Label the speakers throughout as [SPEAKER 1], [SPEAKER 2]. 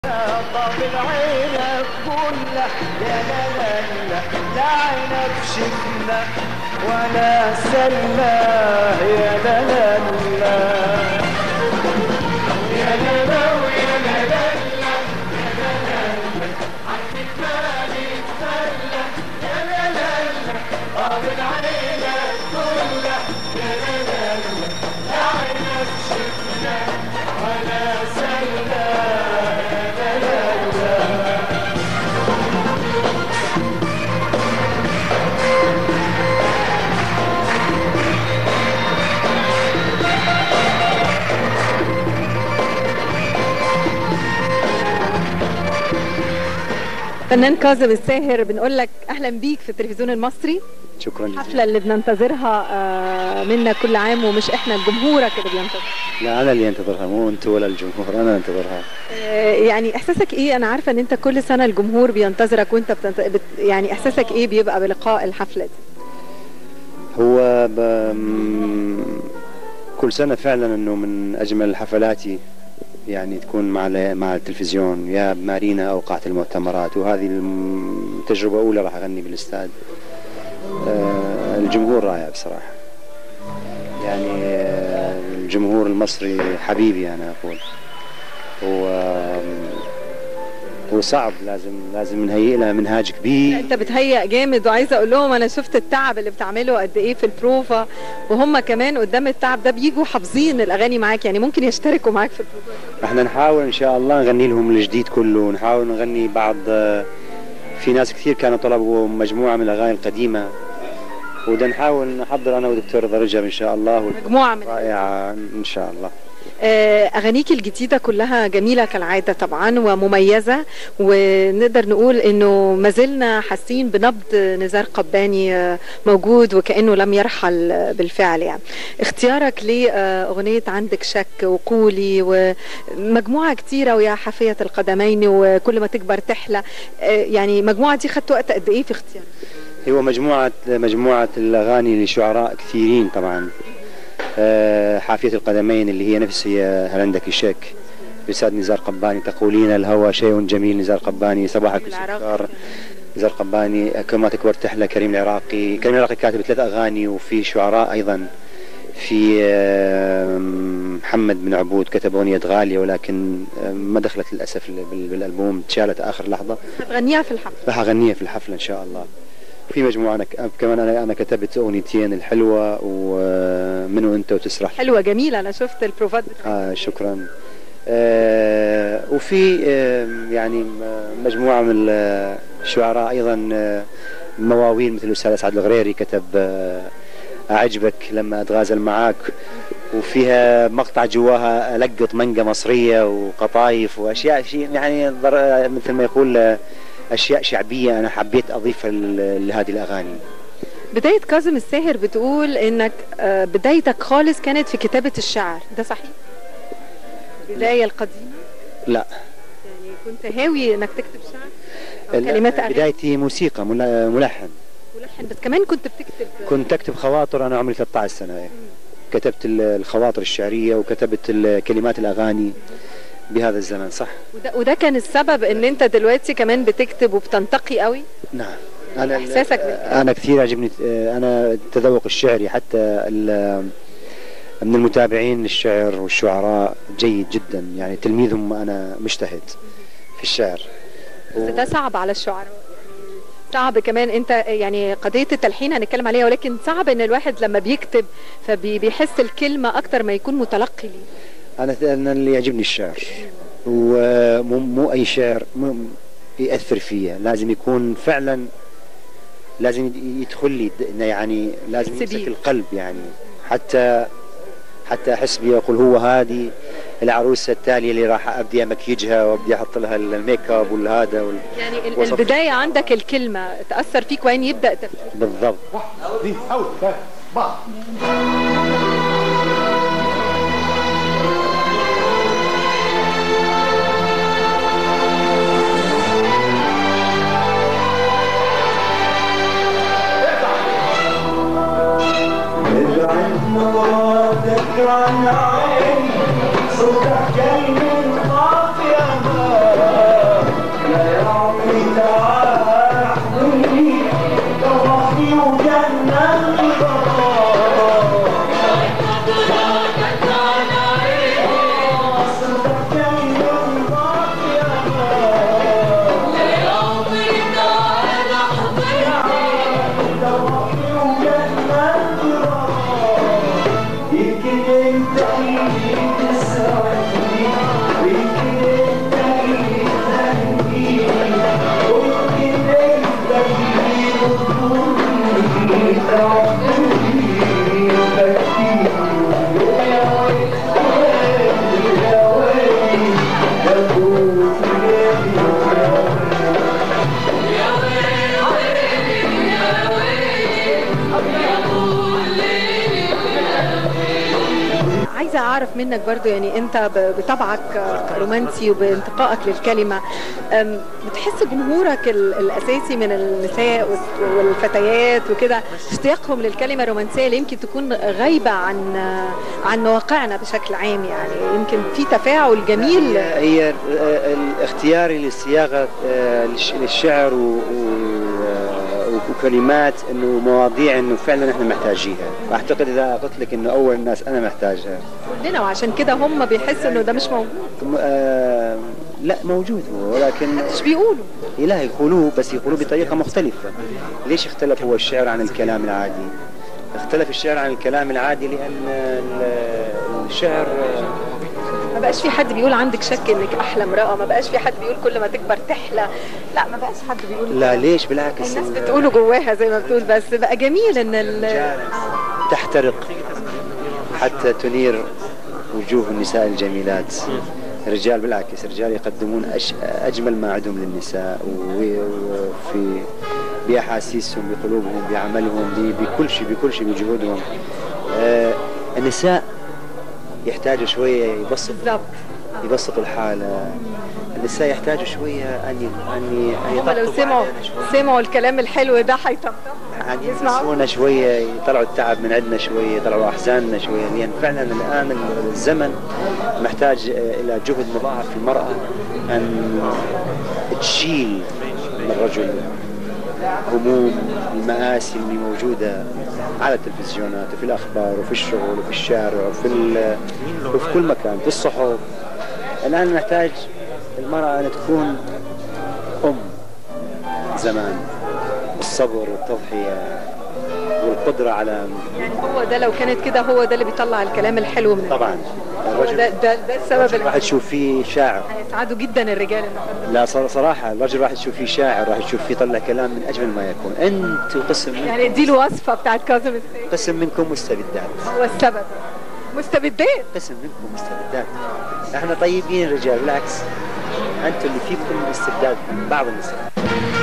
[SPEAKER 1] طب العنب كله يا لا لا لا لا عنب شفنا ولا سلة يا لا لا لا يا لا لا ويا لا لا لا يا لا لا لا عندك مالي تفلى يا لا لا لا طب العنب كله يا لا لا لا لا عنب شفنا ولا سلة يا لا لا لا
[SPEAKER 2] فنان كاظم الساهر بنقول لك اهلا بيك في التلفزيون المصري
[SPEAKER 3] شكرا
[SPEAKER 2] الحفله
[SPEAKER 3] جزيلا
[SPEAKER 2] اللي بننتظرها آه، منا كل عام ومش احنا جمهورك اللي بينتظر
[SPEAKER 3] لا انا اللي انتظرها مو انت ولا الجمهور انا اللي انتظرها
[SPEAKER 2] آه، يعني احساسك ايه انا عارفه ان انت كل سنه الجمهور بينتظرك وانت بتنت... بت... يعني احساسك ايه بيبقى بلقاء الحفله دي
[SPEAKER 3] هو ب... م- كل سنه فعلا انه من اجمل حفلاتي يعني تكون مع ال- مع التلفزيون يا بمارينا او قاعه المؤتمرات وهذه الم- تجربه اولى راح اغني بالاستاد آه، الجمهور رائع بصراحه يعني آه، الجمهور المصري حبيبي انا اقول هو هو صعب لازم لازم نهيئ له منهاج كبير
[SPEAKER 2] انت بتهيأ جامد وعايزه اقول لهم انا شفت التعب اللي بتعمله قد ايه في البروفا وهم كمان قدام التعب ده بيجوا حافظين الاغاني معاك يعني ممكن يشتركوا معاك في البروفا
[SPEAKER 3] احنا نحاول ان شاء الله نغني لهم الجديد كله نحاول نغني بعض في ناس كثير كانوا طلبوا مجموعه من الاغاني القديمه وده نحاول نحضر انا ودكتور رضا رجب ان شاء الله
[SPEAKER 2] مجموعه من
[SPEAKER 3] رائعه ان شاء الله
[SPEAKER 2] آه، اغانيك الجديده كلها جميله كالعاده طبعا ومميزه ونقدر نقول انه ما زلنا حاسين بنبض نزار قباني آه، موجود وكانه لم يرحل آه، بالفعل يعني اختيارك لاغنيه عندك شك وقولي ومجموعه كتيره ويا حافيه القدمين وكل ما تكبر تحلى آه، يعني مجموعه دي خدت وقت قد ايه في اختيارك
[SPEAKER 3] هو مجموعه مجموعه الاغاني لشعراء كثيرين طبعا آه، حافيه القدمين اللي هي نفس هي هل عندك شك بساد نزار قباني تقولين الهوى شيء جميل نزار قباني صباحك
[SPEAKER 2] العراقي.
[SPEAKER 3] سكر نزار قباني كل ما تكبر تحلى كريم العراقي كريم العراقي كاتب ثلاث اغاني وفي شعراء ايضا في آه، محمد بن عبود كتب اغنيه غاليه ولكن آه، ما دخلت للاسف بال- بالالبوم تشالت اخر لحظه
[SPEAKER 2] هتغنيها في الحفله
[SPEAKER 3] راح اغنيها في الحفله ان شاء الله في مجموعه انا ك- كمان انا انا كتبت اغنيتين الحلوه ومنو انت وتسرح
[SPEAKER 2] حلوه جميله انا شفت البروفات بتاعتك.
[SPEAKER 3] آه شكرا آه وفي آه يعني م- مجموعة من الشعراء أيضا آه مواويل مثل الأستاذ أسعد الغريري كتب آه أعجبك لما أتغازل معاك وفيها مقطع جواها ألقط منقة مصرية وقطايف وأشياء شيء يعني ضر- مثل ما يقول آه، أشياء شعبية أنا حبيت أضيفها ل- لهذه الأغاني
[SPEAKER 2] بداية كاظم الساهر بتقول انك آه، بدايتك خالص كانت في كتابة الشعر ده صحيح؟ البداية القديمة
[SPEAKER 3] لا
[SPEAKER 2] يعني كنت هاوي انك تكتب شعر أو كلمات أغاني
[SPEAKER 3] بدايتي موسيقى مل- ملحن
[SPEAKER 2] ملحن بس كمان كنت بتكتب
[SPEAKER 3] كنت اكتب خواطر انا عمري 13 سنه إيه. كتبت ال- الخواطر الشعريه وكتبت ال- كلمات الاغاني بهذا الزمن صح
[SPEAKER 2] وده, وده كان السبب ان انت دلوقتي كمان بتكتب وبتنتقي قوي
[SPEAKER 3] نعم انا ال-
[SPEAKER 2] إحساسك بالكلام.
[SPEAKER 3] انا كثير عجبني انا التذوق الشعري حتى ال- من المتابعين للشعر والشعراء جيد جدا يعني تلميذهم انا مجتهد في الشعر
[SPEAKER 2] بس ده صعب على الشعراء صعب كمان انت يعني قضيه التلحين هنتكلم عليها ولكن صعب ان الواحد لما بيكتب فبيحس الكلمه اكتر ما يكون متلقي ليه
[SPEAKER 3] انا انا اللي يعجبني الشعر ومو مو اي شعر مو ياثر فيا لازم يكون فعلا لازم يدخل لي د- يعني لازم
[SPEAKER 2] تحس
[SPEAKER 3] يمسك
[SPEAKER 2] بيه.
[SPEAKER 3] القلب يعني حتى حتى احس بي اقول هو هذه العروسه التاليه اللي راح ابدي امكيجها وابدي احط لها الميك اب والهذا وال...
[SPEAKER 2] يعني ال-
[SPEAKER 3] وصف
[SPEAKER 2] البدايه عندك الكلمه تاثر فيك وين يبدا تفكير
[SPEAKER 3] بالضبط
[SPEAKER 4] دي أول ثلاث بعض
[SPEAKER 1] ابعد مرادك عن عيني صوتك جاي من طاف يا ما
[SPEAKER 2] منك برضو يعني انت ب- بطبعك آه، رومانسي وبانتقائك للكلمه أم، بتحس جمهورك ال- الاساسي من النساء والس- والفتيات وكده اشتياقهم للكلمه الرومانسيه اللي يمكن تكون غايبه عن آه، عن مواقعنا بشكل عام يعني يمكن في تفاعل جميل
[SPEAKER 3] هي هي ال- ال- اختياري للصياغه آه، للش- للشعر و- و- آه، وكلمات انه مواضيع انه فعلا احنا محتاجيها واعتقد اذا قلت لك انه اول الناس انا محتاجها
[SPEAKER 2] كلنا وعشان كده هم بيحسوا انه ده مش موجود
[SPEAKER 3] م- آه، لا موجود هو ولكن
[SPEAKER 2] مش بيقولوا
[SPEAKER 3] لا يقولوه بس يقولوه بطريقه مختلفه ليش اختلف هو الشعر عن الكلام العادي اختلف الشعر عن الكلام العادي لان ال- الشعر آه،
[SPEAKER 2] ما بقاش في حد بيقول عندك شك انك احلى امراه ما بقاش في حد بيقول كل ما تكبر تحلى لا ما بقاش حد بيقول
[SPEAKER 3] لا
[SPEAKER 2] كده.
[SPEAKER 3] ليش بالعكس
[SPEAKER 2] الناس
[SPEAKER 3] ال-
[SPEAKER 2] بتقوله جواها زي ما بتقول بس بقى جميل ان ال
[SPEAKER 3] تحترق حتى تنير وجوه النساء الجميلات الرجال بالعكس الرجال يقدمون أش... أجمل ما عندهم للنساء و- وفي بأحاسيسهم بقلوبهم بعملهم ب- بكل شيء بكل شيء بجهودهم آه النساء يحتاجوا شوية يبسطوا
[SPEAKER 2] بالظبط
[SPEAKER 3] يبسطوا الحالة النساء يحتاجوا شوية أن ي- أن ي- أن
[SPEAKER 2] هم لو
[SPEAKER 3] يطبطبوا
[SPEAKER 2] سمعوا
[SPEAKER 3] علينا شوية.
[SPEAKER 2] سمعوا الكلام الحلو ده هيطبطبوا
[SPEAKER 3] يعني
[SPEAKER 2] يسمعوا
[SPEAKER 3] يسمعونا شوية يطلعوا التعب من عندنا شوية يطلعوا أحزاننا شوية لأن فعلا الآن الزمن محتاج إلى جهد مضاعف في المرأة أن تشيل من الرجل هموم المآسي اللي موجودة على التلفزيونات وفي الأخبار وفي الشغل وفي الشارع وفي ال- وفي كل مكان في الصحف الآن نحتاج المرأة أن تكون أم زمان بالصبر والتضحية والقدرة على
[SPEAKER 2] يعني هو ده لو كانت كده هو ده اللي بيطلع الكلام الحلو من
[SPEAKER 3] طبعا
[SPEAKER 2] هو ده
[SPEAKER 3] الرجل
[SPEAKER 2] ده, ده السبب
[SPEAKER 3] راح
[SPEAKER 2] اللي
[SPEAKER 3] تشوف فيه شاعر
[SPEAKER 2] هيسعدوا جدا الرجال النهارده
[SPEAKER 3] لا صر- صراحة الرجل راح تشوف فيه شاعر راح تشوف فيه طلع كلام من أجمل ما يكون أنت قسم منكم
[SPEAKER 2] يعني دي الوصفه بتاعت كاظم السيد
[SPEAKER 3] قسم منكم مستبدات
[SPEAKER 2] هو السبب مستبدات
[SPEAKER 3] قسم منكم مستبدات احنا طيبين الرجال بالعكس انتم اللي فيكم استبداد بعض النساء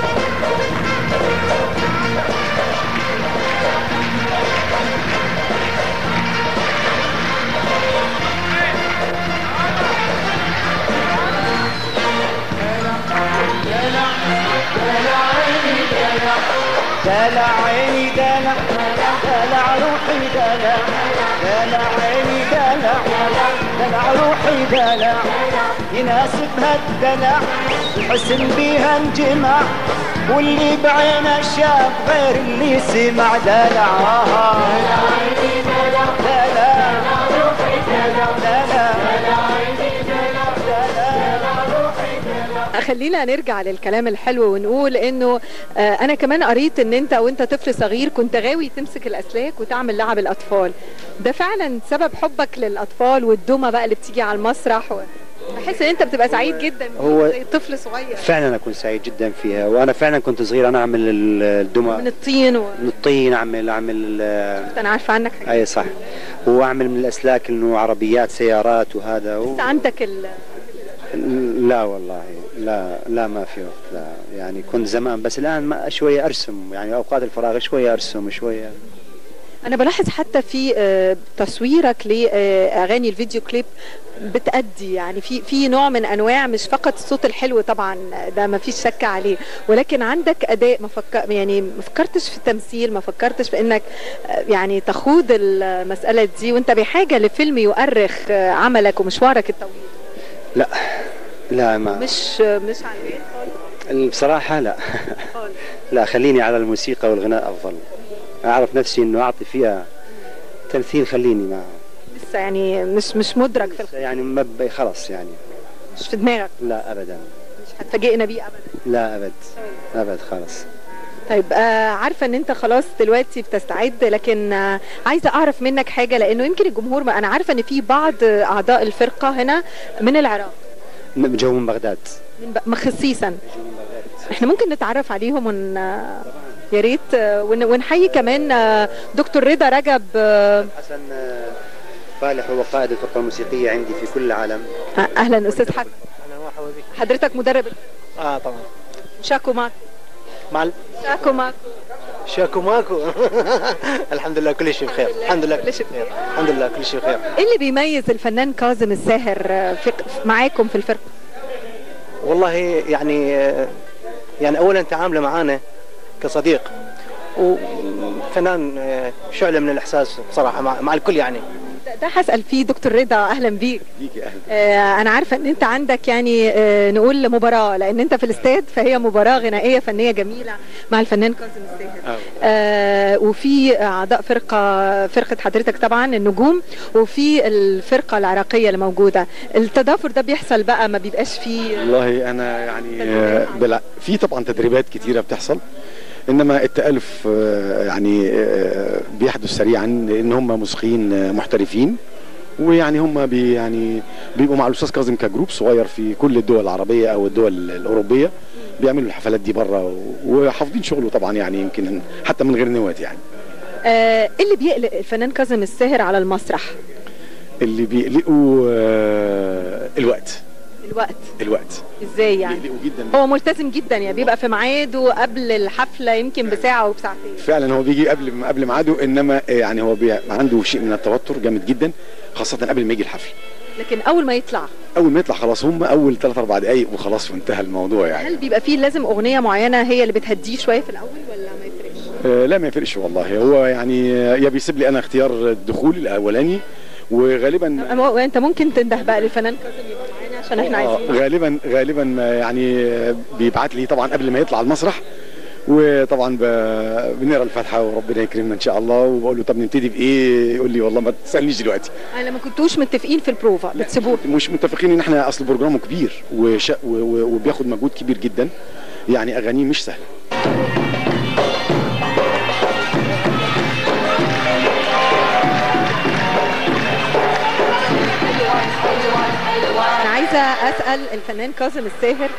[SPEAKER 1] دلع عيني دلع دلع روحي دلع دلع عيني دلع دلع روحي دلع يناسبها الدلع الحسن بيها انجمع واللي بعينه شاف غير اللي سمع دلع دلع دلع
[SPEAKER 2] خلينا نرجع للكلام الحلو ونقول انه آه، انا كمان قريت ان انت وانت طفل صغير كنت غاوي تمسك الاسلاك وتعمل لعب الاطفال ده فعلا سبب حبك للاطفال والدمى بقى اللي بتيجي على المسرح و... بحس ان انت بتبقى سعيد جدا
[SPEAKER 3] هو-
[SPEAKER 2] زي طفل صغير
[SPEAKER 3] فعلا اكون سعيد جدا فيها وانا فعلا كنت صغير انا اعمل ال- الدمى
[SPEAKER 2] من الطين و...
[SPEAKER 3] من الطين اعمل اعمل ال-
[SPEAKER 2] انا عارفه عنك حاجه
[SPEAKER 3] اي صح واعمل من الاسلاك انه عربيات سيارات وهذا و...
[SPEAKER 2] بس عندك ال...
[SPEAKER 3] لا والله لا لا ما في وقت لا يعني كنت زمان بس الان ما شويه ارسم يعني اوقات الفراغ شويه ارسم شويه
[SPEAKER 2] انا بلاحظ حتى في آه، تصويرك لاغاني الفيديو كليب بتأدي يعني في في نوع من انواع مش فقط الصوت الحلو طبعا ده ما فيش شك عليه ولكن عندك اداء ما فك... يعني ما فكرتش في التمثيل ما فكرتش في انك آه، يعني تخوض المساله دي وانت بحاجه لفيلم يؤرخ آه، عملك ومشوارك الطويل
[SPEAKER 3] لا لا ما
[SPEAKER 2] مش آه، مش على البيت خالص
[SPEAKER 3] بصراحه لا
[SPEAKER 2] خالص
[SPEAKER 3] لا خليني على الموسيقى والغناء افضل اعرف نفسي انه اعطي فيها تمثيل خليني معه
[SPEAKER 2] لسه يعني مش مش مدرك في الخ-
[SPEAKER 3] يعني ما ب- خلاص يعني
[SPEAKER 2] مش في دماغك
[SPEAKER 3] لا ابدا
[SPEAKER 2] مش هتفاجئنا بيه ابدا
[SPEAKER 3] لا ابد ابد خلاص
[SPEAKER 2] طيب آه عارفه ان انت خلاص دلوقتي بتستعد لكن آه عايزه اعرف منك حاجه لانه يمكن الجمهور ما انا عارفه ان في بعض آه، اعضاء الفرقه هنا من العراق
[SPEAKER 3] م- جو من بغداد
[SPEAKER 2] من ب... خصيصا احنا ممكن نتعرف عليهم ون... آه، يا ريت آه، ون... ونحيي كمان آه، دكتور رضا رجب آه،
[SPEAKER 3] حسن آه، فالح هو قائد الفرقه الموسيقيه عندي في كل العالم
[SPEAKER 2] اهلا استاذ حسن
[SPEAKER 4] اهلا مرحبا بك
[SPEAKER 2] حضرتك مدرب
[SPEAKER 4] اه طبعا
[SPEAKER 2] شاكو معك
[SPEAKER 4] مع ال...
[SPEAKER 2] شاكو معك
[SPEAKER 5] شاكو ماكو الحمد لله كل شيء بخير الحمد لله
[SPEAKER 2] كل شيء
[SPEAKER 5] بخير الحمد لله كل شيء بخير
[SPEAKER 2] ايه اللي بيميز الفنان كاظم الساهر آه، في معاكم في الفرقه
[SPEAKER 5] والله يعني يعني اولا تعامله معانا كصديق وفنان شعله من الاحساس بصراحه مع, مع الكل يعني
[SPEAKER 2] ده- ده هسال فيه دكتور رضا اهلا بيك
[SPEAKER 3] ليكي اهلا
[SPEAKER 2] آه، انا عارفه ان انت عندك يعني آه، نقول مباراه لان انت في الاستاد فهي مباراه غنائيه فنيه جميله مع الفنان كاظم الساهر
[SPEAKER 3] أوي.
[SPEAKER 2] آه، وفي اعضاء فرقه فرقه حضرتك طبعا النجوم وفي الفرقه العراقيه اللي موجوده التضافر ده بيحصل بقى ما بيبقاش فيه
[SPEAKER 4] والله انا يعني آه، بلا في طبعا تدريبات كتيره بتحصل انما التالف آه، يعني آه، بيحدث سريعا لان هم موسيقيين آه، محترفين ويعني هم بي يعني بيبقوا مع الاستاذ كاظم كجروب صغير في كل الدول العربيه او الدول الاوروبيه بيعملوا الحفلات دي بره وحافظين شغله طبعا يعني يمكن حتى من غير نوات يعني
[SPEAKER 2] آه، ايه اللي بيقلق الفنان كاظم الساهر على المسرح
[SPEAKER 4] اللي بيقلقوا آه، الوقت
[SPEAKER 2] الوقت
[SPEAKER 4] الوقت
[SPEAKER 2] ازاي يعني
[SPEAKER 4] بيقلقوا جدا
[SPEAKER 2] هو ملتزم جدا يعني بيبقى في ميعاده قبل الحفله يمكن بساعه او بساعتين
[SPEAKER 4] فعلا هو بيجي قبل قبل ميعاده انما يعني هو بي عنده شيء من التوتر جامد جدا خاصه قبل ما يجي الحفل
[SPEAKER 2] لكن اول ما يطلع
[SPEAKER 4] اول ما يطلع خلاص هم اول 3 4 دقائق وخلاص وانتهى الموضوع يعني
[SPEAKER 2] هل بيبقى فيه لازم اغنيه معينه هي اللي بتهديه شويه في الاول ولا ما يفرقش
[SPEAKER 4] آه لا ما يفرقش والله هو يعني آه، يا بيسيب لي انا اختيار الدخول الاولاني وغالبا
[SPEAKER 2] أما- انت ممكن تنده بقى للفنان كاظم يبقى معانا عشان احنا
[SPEAKER 4] آه،
[SPEAKER 2] عايزين
[SPEAKER 4] غالبا غالبا ما يعني آه، بيبعت لي طبعا قبل ما يطلع المسرح وطبعا ب- بنقرا الفاتحه وربنا يكرمنا ان شاء الله وبقول له طب نبتدي بايه يقول لي والله ما تسالنيش دلوقتي
[SPEAKER 2] انا ما كنتوش متفقين في البروفا بتسيبوه
[SPEAKER 4] مش متفقين ان احنا اصل برنامجه كبير وش... و... و... وبياخد مجهود كبير جدا يعني اغانيه مش سهله
[SPEAKER 2] انا عايزه اسال الفنان كاظم الساهر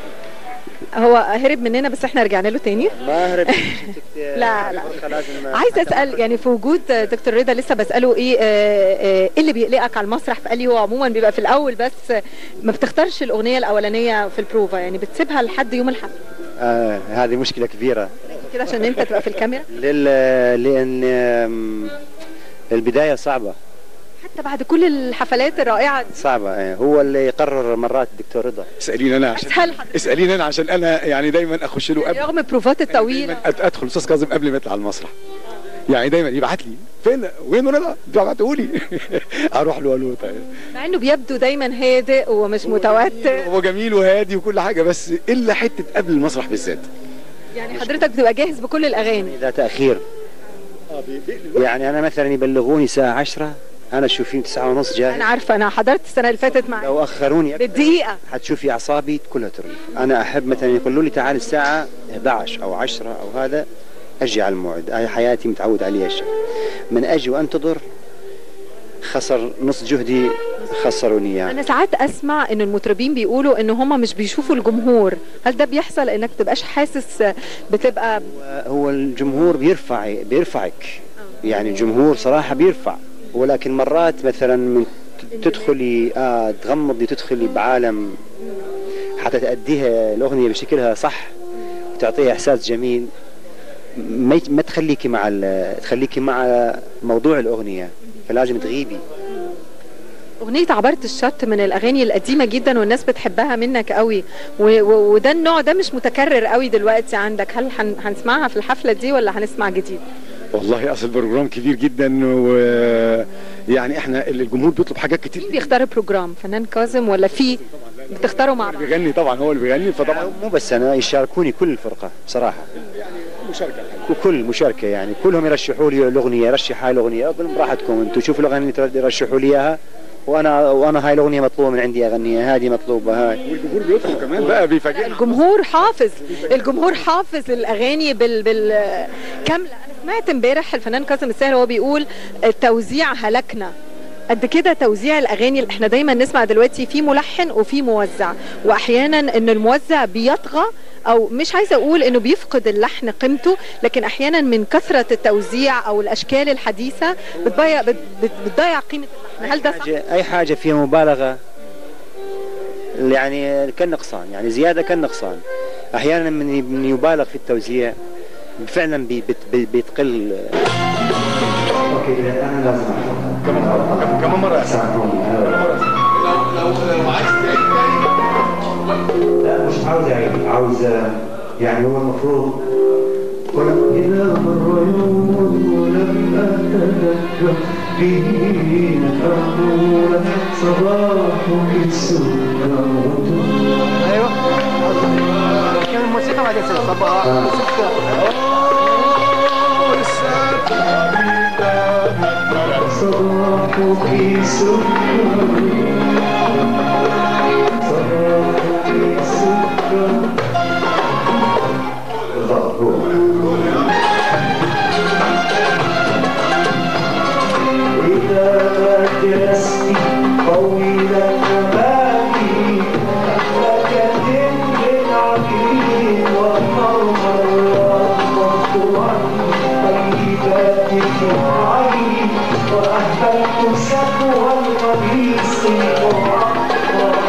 [SPEAKER 2] هو هرب مننا بس احنا رجعنا له تاني
[SPEAKER 3] ما هرب
[SPEAKER 2] لا، لا.
[SPEAKER 3] لازم
[SPEAKER 2] عايزه اسال يعني في وجود دكتور رضا لسه بساله ايه آه، آه، ايه اللي بيقلقك على المسرح فقال لي هو عموما بيبقى في الاول بس ما بتختارش الاغنيه الاولانيه في البروفا يعني بتسيبها لحد يوم الحفله
[SPEAKER 3] آه هذه مشكله كبيره
[SPEAKER 2] كده عشان انت تبقى في الكاميرا
[SPEAKER 3] لل... لان آم، البدايه صعبه
[SPEAKER 2] حتى بعد كل الحفلات الرائعه دي
[SPEAKER 3] صعبه آه، هو اللي يقرر مرات الدكتور رضا
[SPEAKER 4] اساليني انا عشان
[SPEAKER 2] اسهل حضرتك
[SPEAKER 4] اساليني انا عشان انا يعني دايما اخش له قبل
[SPEAKER 2] رغم البروفات الطويله
[SPEAKER 4] دايما أد- ادخل استاذ كاظم قبل ما يطلع المسرح يعني دايما يبعت لي فين وين رضا بعتوا لي اروح له اقول له طيب
[SPEAKER 2] مع انه بيبدو دايما هادئ ومش متوتر
[SPEAKER 4] هو جميل وهادي وكل حاجه بس الا حته قبل المسرح بالذات
[SPEAKER 2] يعني حضرتك بتبقى جاهز بكل الاغاني
[SPEAKER 3] اذا تاخير يعني انا مثلا يبلغوني الساعه 10 انا تشوفيني 9 ونص جاي
[SPEAKER 2] انا عارفه انا حضرت السنه اللي فاتت معاك
[SPEAKER 3] لو اخروني أكثر،
[SPEAKER 2] بالدقيقه
[SPEAKER 3] حتشوفي اعصابي كلها تريف انا احب مثلا يقولوا لي تعال الساعه 11 او 10 او هذا اجي على الموعد هاي حياتي متعود عليها الشيء من اجي وانتظر خسر نص جهدي خسروني اياه
[SPEAKER 2] انا ساعات اسمع ان المطربين بيقولوا ان هم مش بيشوفوا الجمهور هل ده بيحصل انك تبقاش حاسس بتبقى
[SPEAKER 3] هو الجمهور بيرفع بيرفعك يعني الجمهور صراحة بيرفع ولكن مرات مثلا من تدخلي آه تغمضي تدخلي بعالم حتى تأديها الأغنية بشكلها صح وتعطيها إحساس جميل ما يت- ما تخليكي مع ال- تخليكي مع موضوع الأغنية فلازم تغيبي
[SPEAKER 2] اغنيه عبرت الشط من الاغاني القديمه جدا والناس بتحبها منك قوي و- و- وده النوع ده مش متكرر قوي دلوقتي عندك هل هن- هنسمعها في الحفله دي ولا هنسمع جديد
[SPEAKER 4] والله اصل البروجرام كبير جدا ويعني احنا الجمهور بيطلب حاجات كتير
[SPEAKER 2] مين بيختار البروجرام فنان كاظم ولا في بتختاروا مع
[SPEAKER 4] اللي
[SPEAKER 2] بعض
[SPEAKER 4] بيغني طبعا هو اللي بيغني فطبعا
[SPEAKER 3] مو بس أنا يشاركوني كل الفرقة بصراحة
[SPEAKER 4] مشاركه
[SPEAKER 3] وكل مشاركة يعني كلهم يرشحوا لي الأغنية يرشح هاي الأغنية أقول لهم براحتكم أنتم شوفوا الأغاني اللي ترد- يرشحوا لي إياها وأنا وأنا هاي الأغنية مطلوبة من عندي أغنيها هذه مطلوبة هاي
[SPEAKER 4] والجمهور بيطلب كمان بقى بيفاجئنا
[SPEAKER 2] الجمهور حافظ الجمهور حافظ الاغاني بال بال كامله انا سمعت امبارح الفنان كاظم الساهر وهو بيقول التوزيع هلكنا قد كده توزيع الاغاني احنا دايما نسمع دلوقتي في ملحن وفي موزع واحيانا ان الموزع بيطغى او مش عايزه اقول انه بيفقد اللحن قيمته لكن احيانا من كثره التوزيع او الاشكال الحديثه بتضيع بت- بت- بتضيع قيمه اللحن هل ده صح؟
[SPEAKER 3] حاجة أي حاجة فيها مبالغة يعني كالنقصان يعني زيادة كالنقصان أحيانا من من يبالغ في التوزيع فعلا بي- بت- بي- بتقل
[SPEAKER 6] اوكي اذا انا لازم أحفظها.
[SPEAKER 4] كمان مرة كمان مرة يا أسد.
[SPEAKER 6] سامحوني
[SPEAKER 1] لو لو لو عايز تعيد تاني
[SPEAKER 6] لا مش عاوز اعيد عاوز يعني هو المفروض ولم إذا مر يوم ولم أتذكر به أقول صباحك السكر
[SPEAKER 5] ايوه كان الموسيقى بعدين صباح
[SPEAKER 6] صباحك سكر صباحك سكر بالضبط هو إذا ما جلست طويلا أمامي لكتب بالعبيد ومرمر وأخبرت عن طيباتك عيني وأهبلت سكوى القميص المعطر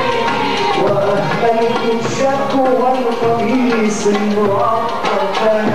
[SPEAKER 6] وأهبلت الشك والقميص المعطر